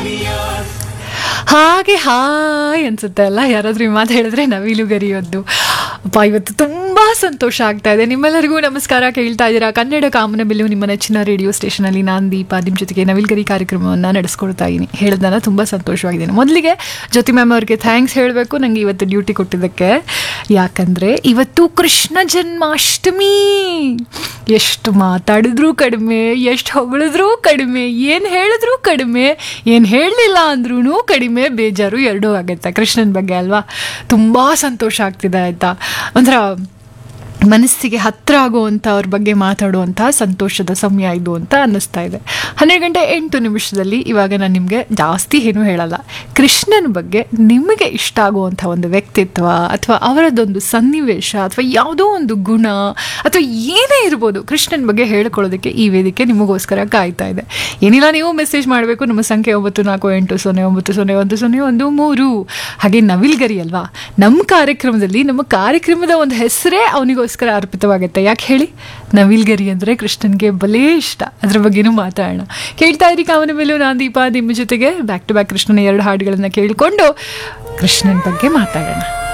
ಹಾಗೆ ಹಾಯ್ ಅನ್ಸುತ್ತೆ ಅಲ್ಲ ಯಾರಾದ್ರೂ ಈ ಮಾತು ಹೇಳಿದ್ರೆ ನವಿಲುಗರಿಯೋದು ಅಪ್ಪ ಇವತ್ತು ತುಂಬಾ ಸಂತೋಷ ಆಗ್ತಾ ಇದೆ ನಿಮ್ಮೆಲ್ಲರಿಗೂ ನಮಸ್ಕಾರ ಕೇಳ್ತಾ ಇದ್ದೀರಾ ಕನ್ನಡ ಕಾಮನ ಬಿಲ್ಲು ನಿಮ್ಮ ನೆಚ್ಚಿನ ರೇಡಿಯೋ ಸ್ಟೇಷನಲ್ಲಿ ನಾನು ದೀಪ ನಿಮ್ಮ ಜೊತೆಗೆ ನವಿಲ್ಗರಿ ಕಾರ್ಯಕ್ರಮವನ್ನು ನಡೆಸ್ಕೊಡ್ತಾ ಇದ್ದೀನಿ ಹೇಳಿದ್ನಲ್ಲ ತುಂಬ ಸಂತೋಷವಾಗಿದ್ದೀನಿ ಮೊದಲಿಗೆ ಜ್ಯೋತಿ ಮ್ಯಾಮ್ ಅವ್ರಿಗೆ ಥ್ಯಾಂಕ್ಸ್ ಹೇಳಬೇಕು ನನಗೆ ಇವತ್ತು ಡ್ಯೂಟಿ ಕೊಟ್ಟಿದ್ದಕ್ಕೆ ಯಾಕಂದರೆ ಇವತ್ತು ಕೃಷ್ಣ ಜನ್ಮಾಷ್ಟಮಿ ಎಷ್ಟು ಮಾತಾಡಿದ್ರೂ ಕಡಿಮೆ ಎಷ್ಟು ಹೊಗಳಿದ್ರೂ ಕಡಿಮೆ ಏನು ಹೇಳಿದ್ರೂ ಕಡಿಮೆ ಏನು ಹೇಳಲಿಲ್ಲ ಅಂದ್ರೂ ಕಡಿಮೆ ಬೇಜಾರು ಎರಡೂ ಆಗುತ್ತೆ ಕೃಷ್ಣನ ಬಗ್ಗೆ ಅಲ್ವಾ ತುಂಬ ಸಂತೋಷ ಆಗ್ತಿದೆ ಆಯಿತಾ ಒಂಥರ ಮನಸ್ಸಿಗೆ ಹತ್ತಿರ ಆಗುವಂಥ ಅವ್ರ ಬಗ್ಗೆ ಮಾತಾಡುವಂಥ ಸಂತೋಷದ ಸಮಯ ಇದು ಅಂತ ಅನ್ನಿಸ್ತಾ ಇದೆ ಹನ್ನೆರಡು ಗಂಟೆ ಎಂಟು ನಿಮಿಷದಲ್ಲಿ ಇವಾಗ ನಾನು ನಿಮಗೆ ಜಾಸ್ತಿ ಏನೂ ಹೇಳಲ್ಲ ಕೃಷ್ಣನ ಬಗ್ಗೆ ನಿಮಗೆ ಇಷ್ಟ ಆಗುವಂಥ ಒಂದು ವ್ಯಕ್ತಿತ್ವ ಅಥವಾ ಅವರದೊಂದು ಸನ್ನಿವೇಶ ಅಥವಾ ಯಾವುದೋ ಒಂದು ಗುಣ ಅಥವಾ ಏನೇ ಇರ್ಬೋದು ಕೃಷ್ಣನ ಬಗ್ಗೆ ಹೇಳ್ಕೊಳ್ಳೋದಕ್ಕೆ ಈ ವೇದಿಕೆ ನಿಮಗೋಸ್ಕರ ಕಾಯ್ತಾ ಇದೆ ಏನಿಲ್ಲ ನೀವು ಮೆಸೇಜ್ ಮಾಡಬೇಕು ನಮ್ಮ ಸಂಖ್ಯೆ ಒಂಬತ್ತು ನಾಲ್ಕು ಎಂಟು ಸೊನ್ನೆ ಒಂಬತ್ತು ಸೊನ್ನೆ ಒಂದು ಸೊನ್ನೆ ಒಂದು ಮೂರು ಹಾಗೆ ನವಿಲ್ಗರಿ ಅಲ್ವಾ ನಮ್ಮ ಕಾರ್ಯಕ್ರಮದಲ್ಲಿ ನಮ್ಮ ಕಾರ್ಯಕ್ರಮದ ಒಂದು ಹೆಸರೇ ಅವನಿಗೋಸ್ಕರ ಅರ್ಪಿತವಾಗುತ್ತೆ ಯಾಕೆ ಹೇಳಿ ನವಿಲ್ಗರಿ ಅಂದರೆ ಕೃಷ್ಣನ್ಗೆ ಬಲೇ ಇಷ್ಟ ಅದ್ರ ಬಗ್ಗೆನೂ ಮಾತಾಡೋಣ ಕೇಳ್ತಾ ಇರಿ ಕಾಮನ ಮೇಲೂ ನಾನು ದೀಪ ನಿಮ್ಮ ಜೊತೆಗೆ ಬ್ಯಾಕ್ ಟು ಬ್ಯಾಕ್ ಕೃಷ್ಣನ ಎರಡು ಹಾಡುಗಳನ್ನು ಕೇಳಿಕೊಂಡು ಕೃಷ್ಣನ ಬಗ್ಗೆ ಮಾತಾಡೋಣ